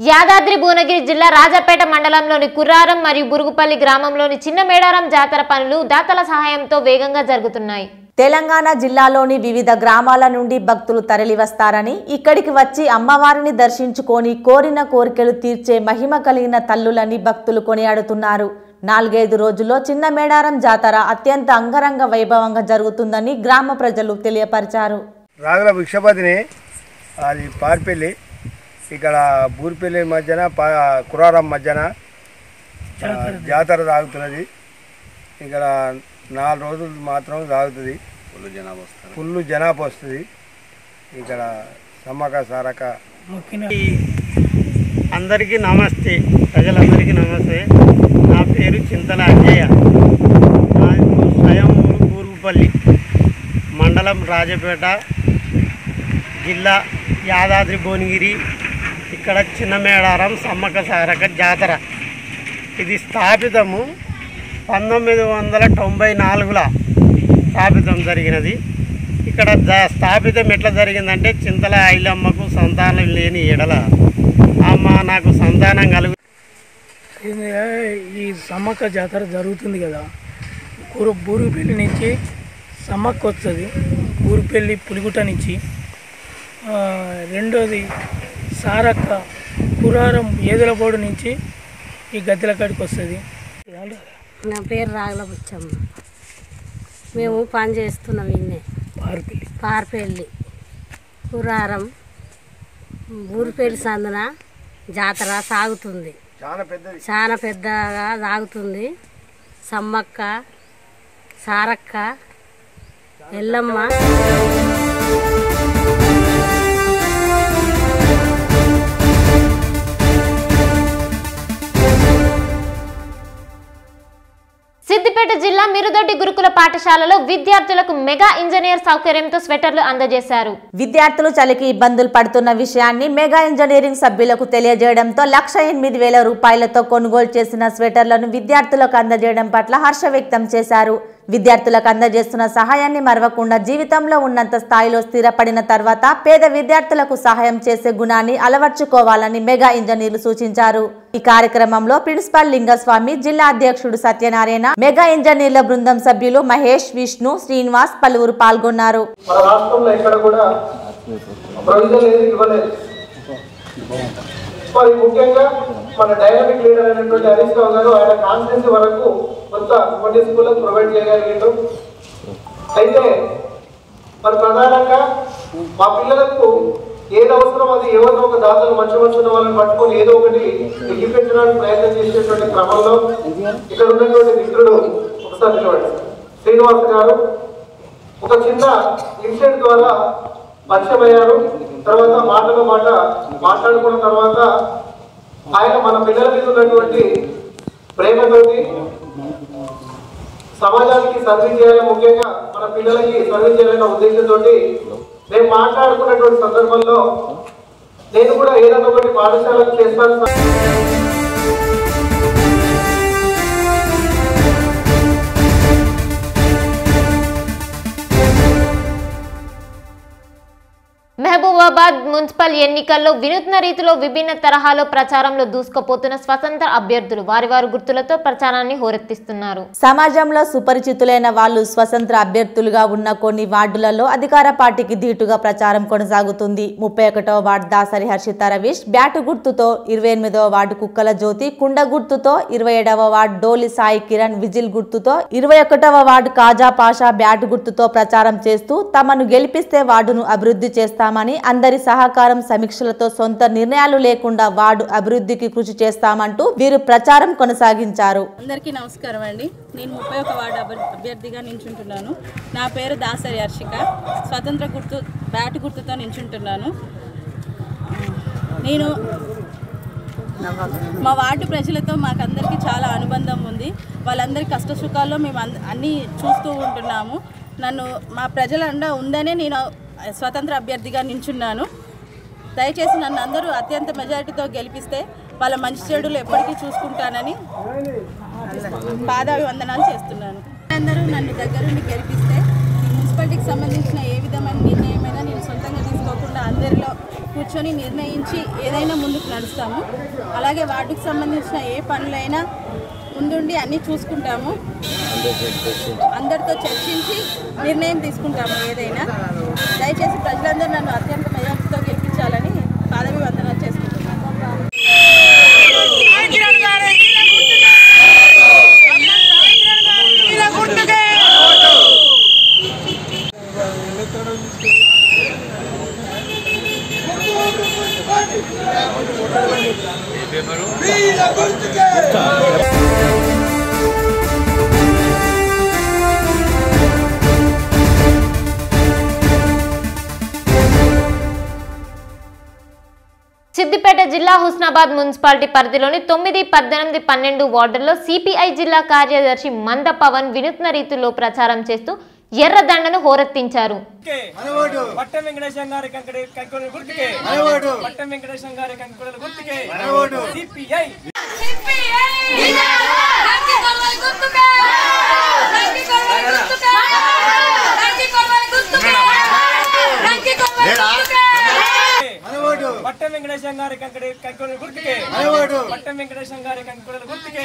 యాదాద్రి భువనగిరి జిల్లా రాజపేట మండలంలోని కుర్రారం మరియు బురుగుపల్లి గ్రామంలోని చిన్న మేడారం జాతర పనులు దాతల సహాయంతో వేగంగా జరుగుతున్నాయి తెలంగాణ జిల్లాలోని వివిధ గ్రామాల నుండి భక్తులు తరలివస్తారని ఇక్కడికి వచ్చి అమ్మవారిని దర్శించుకొని కోరిన కోరికలు తీర్చే మహిమ కలిగిన తల్లులని భక్తులు కొనియాడుతున్నారు నాలుగైదు రోజుల్లో చిన్న మేడారం జాతర అత్యంత అంగరంగ వైభవంగా జరుగుతుందని గ్రామ ప్రజలు తెలియపరిచారు రాగుల భిక్షపతిని అది పార్పల్లి ఇక్కడ బూరిపల్లి మధ్యన పా కురారం మధ్యన ఆ, జాతర సాగుతున్నది ఇక్కడ నాలుగు రోజులు మాత్రం సాగుతుంది ఫుల్ జనాభా వస్తుంది ఇక్కడ సమ్మక సారక అందరికీ నమస్తే ప్రజలందరికీ నమస్తే నా పేరు చింతల అజయ్య నా స్వయం ఊరు కూరుగుపల్లి మండలం రాజపేట జిల్లా యాదాద్రి భువనగిరి ఇక్కడ చిన్న మేడారం సమ్మక్క సారక జాతర ఇది స్థాపితము పంతొమ్మిది వందల తొంభై నాలుగులో స్థాపితం జరిగినది ఇక్కడ జ- స్థాపితం ఎట్లా జరిగిందంటే చింతల ఐలమ్మకు సంతానం లేని ఎడల అమ్మ నాకు సంతానం కలుగు ఇది ఈ సమ్మక్క జాతర జరుగుతుంది కదా కూర బూరుపల్లి నుంచి సమ్మక్క వస్తుంది బూరుపల్లి పులిగుట్ట నుంచి ఆ, రెండోది సారక్క పురారం ఏదులపోడు నుంచి ఈ గద్దెల కాడికి వస్తుంది నా పేరు రాగల బుచ్చమ్మ మేము పని చేస్తున్నాం ఇన్నే పార్పల్లి పార్పెల్లి కురారం ఊరిపల్లి సందున జాతర సాగుతుంది చాలా పెద్దది చాలా పెద్దగా సాగుతుంది సమ్మక్క సారక్క ఎల్లమ్మ సిద్దిపేట జిల్లా మిరుదొడ్డి గురుకుల పాఠశాలలో విద్యార్థులకు మెగా ఇంజనీర్ సౌకర్యంతో స్వెటర్లు అందజేశారు విద్యార్థులు చలికి ఇబ్బందులు పడుతున్న విషయాన్ని మెగా ఇంజనీరింగ్ సభ్యులకు తెలియజేయడంతో లక్ష ఎనిమిది వేల రూపాయలతో కొనుగోలు చేసిన స్వెటర్లను విద్యార్థులకు అందజేయడం పట్ల హర్ష వ్యక్తం చేశారు విద్యార్థులకు అందజేస్తున్న సహాయాన్ని మరవకుండా జీవితంలో ఉన్నంత స్థాయిలో స్థిరపడిన తర్వాత పేద విద్యార్థులకు సహాయం చేసే గుణాన్ని అలవర్చుకోవాలని మెగా ఇంజనీర్లు సూచించారు ఈ కార్యక్రమంలో ప్రిన్సిపల్ లింగస్వామి జిల్లా అధ్యక్షుడు సత్యనారాయణ మెగా ఇంజనీర్ల బృందం సభ్యులు మహేష్ విష్ణు శ్రీనివాస్ పలువురు పాల్గొన్నారు మన రాష్ట్రంలో ఎక్కడ కూడా ప్రొవిజన్ ఏది ఇవ్వలేదు మరి ముఖ్యంగా మన డైనమిక్ లీడర్ అయినటువంటి హరీష్ రావు గారు ఆయన కాన్స్టిట్యూన్సీ వరకు కొంత కొన్ని స్కూళ్ళకు ప్రొవైడ్ చేయగలిగారు అయితే మరి ప్రధానంగా మా పిల్లలకు ఏది అవసరం అది ఎవరినో ఒక దాతలు మంచి మంచి ఉన్న వాళ్ళని పట్టుకొని ఏదో ఒకటి ఎక్కిపించడానికి ప్రయత్నం చేసేటువంటి క్రమంలో ఇక్కడ ఉన్నటువంటి మిత్రుడు ఒకసారి నిలబడి శ్రీనివాస్ గారు ఒక చిన్న ఇన్సిడెంట్ ద్వారా పరిచయం అయ్యారు తర్వాత మాటలో మాట మాట్లాడుకున్న తర్వాత ఆయన మన పిల్లల మీద ఉన్నటువంటి ప్రేమతోటి సమాజానికి సర్వీస్ చేయాలి ముఖ్యంగా మన పిల్లలకి సర్వీస్ చేయాలన్న ఉద్దేశంతో మేము మాట్లాడుకున్నటువంటి సందర్భంలో నేను కూడా ఏదైనా ఒకటి పాఠశాలకు చేస్తాను సార్. మహబూబాబాద్ మున్సిపల్ ఎన్నికల్లో వినూత్న రీతిలో విభిన్న తరహాలో ప్రచారంలో దూసుకుపోతున్న స్వతంత్ర అభ్యర్థులు వారి వారి గుర్తులతో ప్రచారాన్ని హోరెత్తిస్తున్నారు సమాజంలో సుపరిచితులైన వాళ్ళు స్వతంత్ర అభ్యర్థులుగా ఉన్న కొన్ని వార్డులలో అధికార పార్టీకి ధీటుగా ప్రచారం కొనసాగుతుంది ముప్పై ఒకటవ వార్డు దాసరి హర్షిత రవీష్ బ్యాటు గుర్తుతో ఇరవై ఎనిమిదవ వార్డు కుక్కల జ్యోతి కుండ గుర్తుతో ఇరవై ఏడవ వార్డు డోలి సాయి కిరణ్ విజిల్ గుర్తుతో ఇరవై ఒకటవ వార్డు కాజా పాషా బ్యాటు గుర్తుతో ప్రచారం చేస్తూ తమను గెలిపిస్తే వార్డును అభివృద్ధి చేస్తామని అందరి సహకారం సమీక్షలతో సొంత నిర్ణయాలు లేకుండా వార్డు అభివృద్ధికి కృషి చేస్తామంటూ వీరు ప్రచారం కొనసాగించారు అందరికీ నమస్కారం అండి నేను ముప్పై ఒక వార్డు అభ్య- అభ్యర్థిగా నించుంటున్నాను నా పేరు దాసరి హర్షిక స్వతంత్ర గుర్తు బ్యాట్ గుర్తుతో నించుంటున్నాను నేను మా వార్డు ప్రజలతో మాకందరికీ చాలా అనుబంధం ఉంది వాళ్ళందరి కష్ట సుఖాల్లో మేము అంద- అన్నీ చూస్తూ ఉంటున్నాము నన్ను మా ప్రజల అండ ఉందనే నేను స్వతంత్ర అభ్యర్థిగా నించున్నాను దయచేసి నన్ను అందరూ అత్యంత మెజారిటీతో గెలిపిస్తే వాళ్ళ మంచి చెడులు ఎప్పటికీ చూసుకుంటానని పాదాభివందనాలు చేస్తున్నాను అందరూ నన్ను దగ్గరుండి గెలిపిస్తే ఈ మున్సిపాలిటీకి సంబంధించిన ఏ విధమైన నిర్ణయమైనా నేను సొంతంగా తీసుకోకుండా అందరిలో కూర్చొని నిర్ణయించి ఏదైనా ముందుకు నడుస్తాము అలాగే వార్డుకు సంబంధించిన ఏ పనులైనా ముందుండి అన్నీ చూసుకుంటాము అందరితో చర్చించి నిర్ణయం తీసుకుంటాము ఏదైనా దయచేసి ప్రజలందరూ నన్ను అత్యంత మెజార్టీతో గెలిపించాలని పాదవి వందనాలు చేసుకుంటున్నాను సిద్దిపేట జిల్లా హుస్నాబాద్ మున్సిపాలిటీ పరిధిలోని తొమ్మిది పద్దెనిమిది పన్నెండు వార్డుల్లో సిపిఐ జిల్లా కార్యదర్శి మంద పవన్ వినూత్న రీతిలో ప్రచారం చేస్తూ ఎర్రదండను హోరెత్తించారు పట్టం వెంకటేశం గారి కంకడి కంకుల గుర్తుకే పట్టం వెంకటేశం గారి కంకుల గుర్తుకే సిపిఐ పట్టం వెంకటేశం గారి కంకడి కంకుల గుర్తుకే పట్టం వెంకటేశం గారి కంకుల గుర్తుకే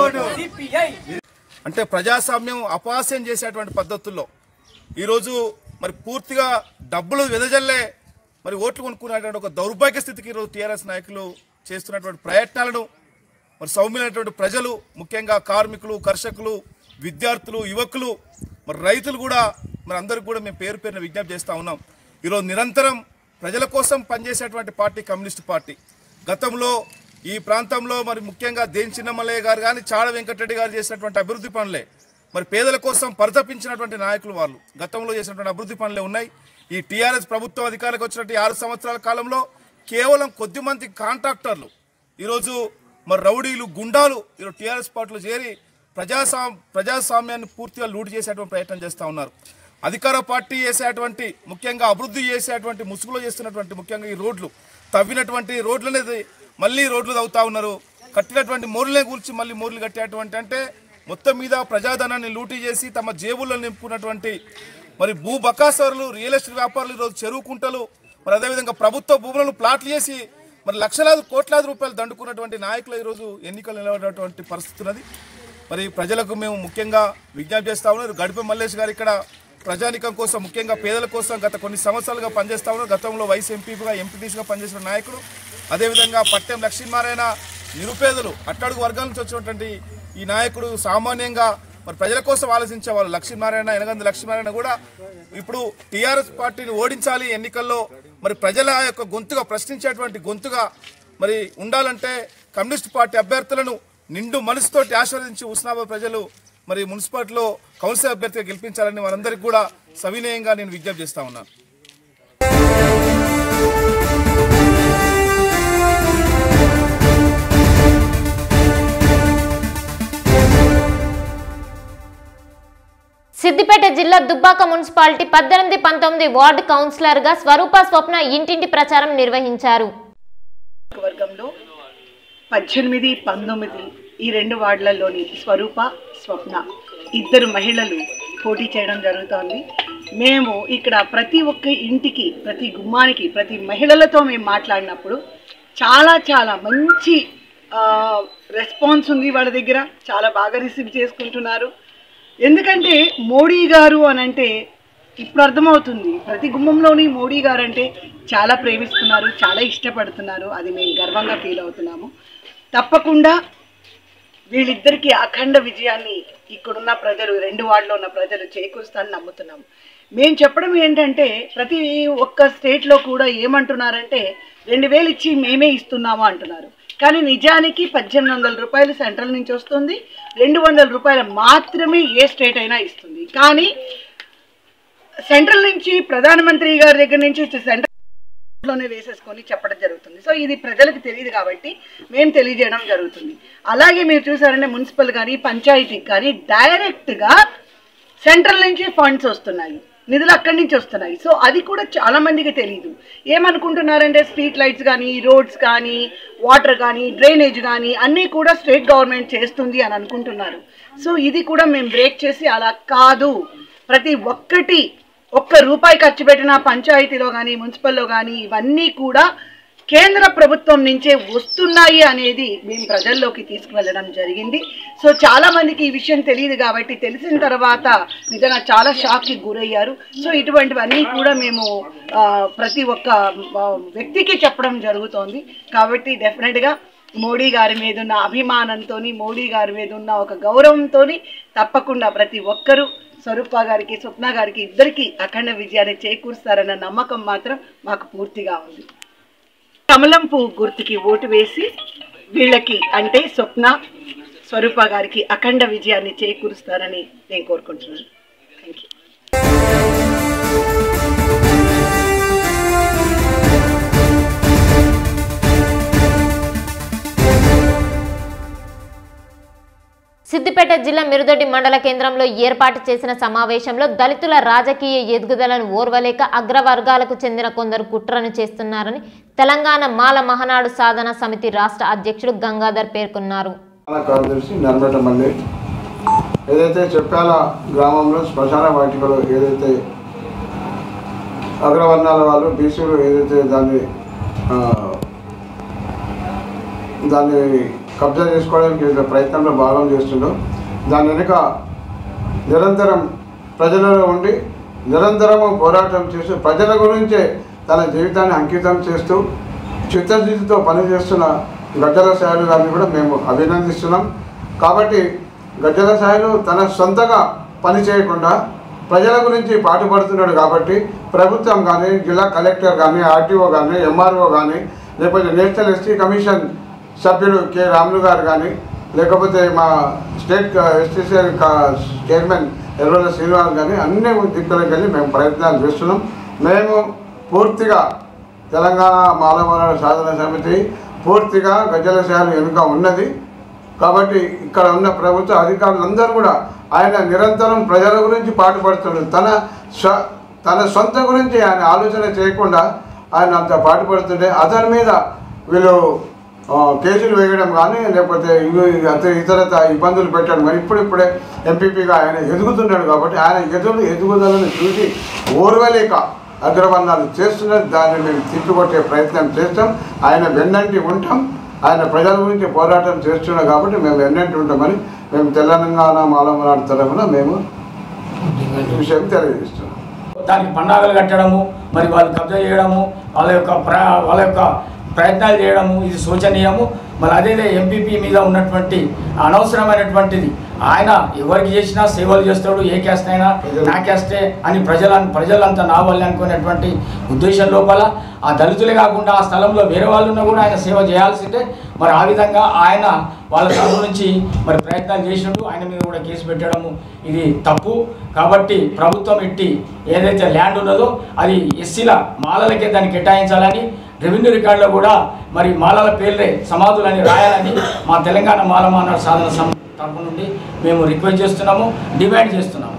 సిపిఐ అంటే ప్రజాస్వామ్యం అపహాస్యం చేసేటువంటి పద్ధతుల్లో ఈరోజు మరి పూర్తిగా డబ్బులు వెదజల్లే మరి ఓట్లు కొనుక్కునేటువంటి ఒక దౌర్భాగ్య స్థితికి ఈరోజు టీఆర్ఎస్ నాయకులు చేస్తున్నటువంటి ప్రయత్నాలను మరి సౌమ్యులైనటువంటి ప్రజలు ముఖ్యంగా కార్మికులు కర్షకులు విద్యార్థులు యువకులు మరి రైతులు కూడా మరి అందరికి కూడా మేము పేరు పేరున విజ్ఞప్తి చేస్తూ ఉన్నాం ఈరోజు నిరంతరం ప్రజల కోసం పనిచేసేటువంటి పార్టీ కమ్యూనిస్ట్ పార్టీ గతంలో ఈ ప్రాంతంలో మరి ముఖ్యంగా దేని చిన్నమల్లయ్య గారు కానీ చాడ వెంకటరెడ్డి గారు చేసినటువంటి అభివృద్ధి పనులే మరి పేదల కోసం పరితపించినటువంటి నాయకులు వాళ్ళు గతంలో చేసినటువంటి అభివృద్ధి పనులే ఉన్నాయి ఈ టీఆర్ఎస్ ప్రభుత్వం అధికారికి వచ్చినటువంటి ఆరు సంవత్సరాల కాలంలో కేవలం కొద్ది మంది కాంట్రాక్టర్లు ఈరోజు మరి రౌడీలు గుండాలు ఈరోజు టీఆర్ఎస్ పార్టీలో చేరి ప్రజాస్వా ప్రజాస్వామ్యాన్ని పూర్తిగా లూటు చేసేటువంటి ప్రయత్నం చేస్తూ ఉన్నారు అధికార పార్టీ చేసేటువంటి ముఖ్యంగా అభివృద్ధి చేసేటువంటి ముసుగులో చేస్తున్నటువంటి ముఖ్యంగా ఈ రోడ్లు తవ్వినటువంటి రోడ్లు అనేది మళ్ళీ రోడ్లు తవ్వుతా ఉన్నారు కట్టినటువంటి మోర్లనే కూర్చి మళ్ళీ మోర్లు కట్టేటువంటి అంటే మొత్తం మీద ప్రజాధనాన్ని లూటీ చేసి తమ జేబుల్లో నింపుకున్నటువంటి మరి భూ బకాసరులు రియల్ ఎస్టేట్ వ్యాపారులు ఈరోజు చెరువు కుంటలు మరి అదేవిధంగా ప్రభుత్వ భూములను ప్లాట్లు చేసి మరి లక్షలాది కోట్లాది రూపాయలు దండుకున్నటువంటి నాయకులు ఈరోజు ఎన్నికలు నిలబడినటువంటి పరిస్థితి ఉన్నది మరి ప్రజలకు మేము ముఖ్యంగా విజ్ఞప్తి చేస్తా ఉన్నారు గడిపే మల్లేష్ గారు ఇక్కడ ప్రజానికం కోసం ముఖ్యంగా పేదల కోసం గత కొన్ని సంవత్సరాలుగా పనిచేస్తా ఉన్నారు గతంలో వైస్ ఎంపీగా ఎంపీటీసీగా పనిచేసిన నాయకుడు అదేవిధంగా పట్టెం లక్ష్మీనారాయణ నిరుపేదలు అట్టడుగు వర్గాల నుంచి వచ్చినటువంటి ఈ నాయకుడు సామాన్యంగా మరి ప్రజల కోసం ఆలోచించే వాళ్ళు లక్ష్మీనారాయణ ఎనగంది లక్ష్మీనారాయణ కూడా ఇప్పుడు టీఆర్ఎస్ పార్టీని ఓడించాలి ఎన్నికల్లో మరి ప్రజల యొక్క గొంతుగా ప్రశ్నించేటువంటి గొంతుగా మరి ఉండాలంటే కమ్యూనిస్ట్ పార్టీ అభ్యర్థులను నిండు మనసుతోటి ఆశీర్వదించి ఉస్నాబాద్ ప్రజలు మరి మున్సిపాలిటీలో కౌన్సిల్ అభ్యర్థిగా గెలిపించాలని వారందరికీ కూడా సవినయంగా నేను విజ్ఞప్తి చేస్తా ఉన్నాను సిద్దిపేట జిల్లా దుబ్బాక మున్సిపాలిటీ పద్దెనిమిది పంతొమ్మిది వార్డు కౌన్సిలర్గా స్వరూప స్వప్న ఇంటింటి ప్రచారం నిర్వహించారు వర్గంలో పద్దెనిమిది పంతొమ్మిది ఈ రెండు వార్డులలోని స్వరూప స్వప్న ఇద్దరు మహిళలు పోటీ చేయడం జరుగుతోంది మేము ఇక్కడ ప్రతి ఒక్క ఇంటికి ప్రతి గుమ్మానికి ప్రతి మహిళలతో మేము మాట్లాడినప్పుడు చాలా చాలా మంచి రెస్పాన్స్ ఉంది వాళ్ళ దగ్గర చాలా బాగా రిసీవ్ చేసుకుంటున్నారు ఎందుకంటే మోడీ గారు అని అంటే ఇప్పుడు అర్థమవుతుంది ప్రతి గుమ్మంలోని మోడీ గారు అంటే చాలా ప్రేమిస్తున్నారు చాలా ఇష్టపడుతున్నారు అది మేము గర్వంగా ఫీల్ అవుతున్నాము తప్పకుండా వీళ్ళిద్దరికీ అఖండ విజయాన్ని ఇక్కడున్న ప్రజలు రెండు వార్డులో ఉన్న ప్రజలు చేకూరుస్తారని నమ్ముతున్నాము మేము చెప్పడం ఏంటంటే ప్రతి ఒక్క స్టేట్లో కూడా ఏమంటున్నారంటే రెండు వేలు ఇచ్చి మేమే ఇస్తున్నాము అంటున్నారు కానీ నిజానికి పద్దెనిమిది వందల రూపాయలు సెంట్రల్ నుంచి వస్తుంది రెండు వందల రూపాయలు మాత్రమే ఏ స్టేట్ అయినా ఇస్తుంది కానీ సెంట్రల్ నుంచి ప్రధానమంత్రి గారి దగ్గర నుంచి సెంట్రల్ లోనే వేసేసుకొని చెప్పడం జరుగుతుంది సో ఇది ప్రజలకు తెలియదు కాబట్టి మేము తెలియజేయడం జరుగుతుంది అలాగే మీరు చూసారంటే మున్సిపల్ కానీ పంచాయతీకి కానీ డైరెక్ట్గా సెంట్రల్ నుంచి ఫండ్స్ వస్తున్నాయి నిధులు అక్కడి నుంచి వస్తున్నాయి సో అది కూడా చాలా మందికి తెలియదు ఏమనుకుంటున్నారంటే స్ట్రీట్ లైట్స్ కానీ రోడ్స్ కానీ వాటర్ కానీ డ్రైనేజ్ కానీ అన్నీ కూడా స్టేట్ గవర్నమెంట్ చేస్తుంది అని అనుకుంటున్నారు సో ఇది కూడా మేము బ్రేక్ చేసి అలా కాదు ప్రతి ఒక్కటి ఒక్క రూపాయి ఖర్చు పెట్టిన పంచాయతీలో కానీ మున్సిపల్లో కానీ ఇవన్నీ కూడా కేంద్ర ప్రభుత్వం నుంచే వస్తున్నాయి అనేది మేము ప్రజల్లోకి తీసుకువెళ్ళడం జరిగింది సో చాలా మందికి ఈ విషయం తెలియదు కాబట్టి తెలిసిన తర్వాత నిజంగా చాలా షాక్కి గురయ్యారు సో ఇటువంటివన్నీ కూడా మేము ఆ, ప్రతి ఒక్క ఆ, వ్యక్తికి చెప్పడం జరుగుతోంది కాబట్టి డెఫినెట్గా మోడీ గారి మీద ఉన్న అభిమానంతో మోడీ గారి మీద ఉన్న ఒక గౌరవంతో తప్పకుండా ప్రతి ఒక్కరూ స్వరూప గారికి స్వప్న గారికి ఇద్దరికి అఖండ విజయాన్ని చేకూరుస్తారన్న నమ్మకం మాత్రం మాకు పూర్తిగా ఉంది కమలం పువ్వు గుర్తుకి ఓటు వేసి వీళ్ళకి అంటే స్వప్న స్వరూప గారికి అఖండ విజయాన్ని చేకూరుస్తారని నేను కోరుకుంటున్నాను థ్యాంక్ యూ సిద్దిపేట జిల్లా మిరుదొడ్డి మండల కేంద్రంలో ఏర్పాటు చేసిన సమావేశంలో దళితుల రాజకీయ ఎదుగుదలను ఓర్వలేక అగ్రవర్గాలకు చెందిన కొందరు కుట్రను చేస్తున్నారని తెలంగాణ మాల మహనాడు సాధన సమితి రాష్ట్ర అధ్యక్షుడు గంగాధర్ పేర్కొన్నారు చాలా కార్యదర్శి నర్మటమల్లి ఏదైతే చెప్పాల గ్రామంలో శ్మశాన వాటికలో ఏదైతే అగ్రవర్ణాల వాళ్ళు బీసీలు ఏదైతే దాన్ని ఆ, దాన్ని కబ్జా చేసుకోవడానికి ఏదైతే ప్రయత్నంలో భాగం చేస్తుండో దాని వెనుక నిరంతరం ప్రజలలో ఉండి నిరంతరము పోరాటం చేస్తూ ప్రజల గురించే తన జీవితాన్ని అంకితం చేస్తూ చిత్తశుద్ధితో పనిచేస్తున్న గజ్జల సాయలు గారిని కూడా మేము అభినందిస్తున్నాం కాబట్టి గజ్జల సాయలు తన సొంతగా పని చేయకుండా ప్రజల గురించి పాటుపడుతున్నాడు కాబట్టి ప్రభుత్వం కానీ జిల్లా కలెక్టర్ కానీ ఆర్టీఓ కానీ ఎంఆర్ఓ కానీ లేకపోతే నేషనల్ ఎస్టీ కమిషన్ సభ్యులు కె రాములు గారు కానీ లేకపోతే మా state STC chairman Errala Srinivas కానీ అన్ని దిక్కులకు వెళ్ళి మేము ప్రయత్నాలు చేస్తున్నాం మేము పూర్తిగా తెలంగాణ మాలవరాల సాధన సమితి పూర్తిగా గజల శాల వెనుక ఉన్నది కాబట్టి ఇక్కడ ఉన్న ప్రభుత్వ అధికారులందరూ కూడా ఆయన నిరంతరం ప్రజల గురించి పాటుపడుతున్నాడు తన స్వ తన సొంత గురించి ఆయన ఆలోచన చేయకుండా ఆయన అంత పాటుపడుతుంటే అతని మీద వీళ్ళు ఆ, కేసులు వేయడం కానీ లేకపోతే ఇవి- ఇతర ఇతర ఇబ్బందులు పెట్టడం కానీ ఇప్పుడిప్పుడే ఎంపీపీగా ఆయన ఎదుగుతున్నాడు కాబట్టి ఆయన ఎదురు ఎదుగుదలను చూసి ఓర్వలేక అగ్రవర్ణాలు చేస్తున్నది దాన్ని మేము తిప్పికొట్టే ప్రయత్నం చేస్తాం ఆయన వెన్నంటి ఉంటాం ఆయన ప్రజల గురించి పోరాటం చేస్తున్నాం కాబట్టి మేము వెన్నంటి ఉంటామని మేము తెలంగాణ మాలమనాడు తరఫున మేము ఈ విషయం తెలియజేస్తున్నాం దానికి పన్నాగలు కట్టడము మరి వాళ్ళు కబ్జా చేయడము వాళ్ళ యొక్క ప్ర వాళ్ళ యొక్క ప్రయత్నాలు చేయడము ఇది శోచనీయము మరి అదే ఎంపీపీ మీద ఉన్నటువంటి అనవసరమైనటువంటిది ఆయన ఎవరికి చేసినా సేవలు చేస్తాడు ఏ క్యాస్ట్ అయినా నా క్యాస్టే అని ప్రజల ప్రజలంతా నా వాళ్ళే అనుకునేటువంటి ఉద్దేశం లోపల ఆ దళితులే కాకుండా ఆ స్థలంలో వేరే వాళ్ళు ఉన్నా కూడా ఆయన సేవ చేయాల్సిందే మరి ఆ విధంగా ఆయన వాళ్ళ తరపు నుంచి మరి ప్రయత్నాలు చేసిండు ఆయన మీద కూడా కేసు పెట్టడము ఇది తప్పు కాబట్టి ప్రభుత్వం ఎట్టి ఏదైతే ల్యాండ్ ఉన్నదో అది ఎస్సీల మాలలకే దాన్ని కేటాయించాలని రెవెన్యూ రికార్డులో కూడా మరి మాలల పేర్లే సమాధులని రాయాలని మా తెలంగాణ మాల మానవ సాధన సం తరపు నుండి మేము రిక్వెస్ట్ చేస్తున్నాము డిమాండ్ చేస్తున్నాము